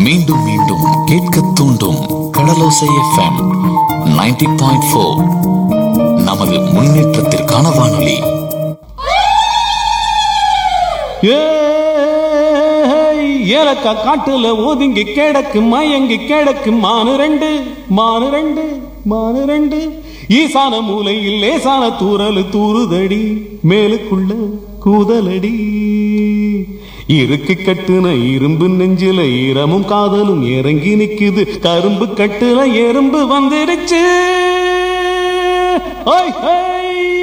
மீண்டும் மீண்டும் கேட்க தூண்டும் கடலோசை எஃப்எம் 90.4 பாயிண்ட் ஃபோர் நமது முன்னேற்றத்திற்கான வானொலி ஏய், ஏலக்கா காட்டுல ஒதுங்கி கிடக்கு மயங்கி கிடக்கு மானு ரெண்டு மானு ரெண்டு மானு ரெண்டு ஈசான மூலையில் லேசான தூரல் தூறுதடி மேலுக்குள்ள கூதலடி இருக்கு கட்டுன இரும்பு நெஞ்சில ஈரமும் காதலும் இறங்கி நிக்குது கரும்பு கட்டுல எறும்பு வந்துடுச்சு ஓய், ஹே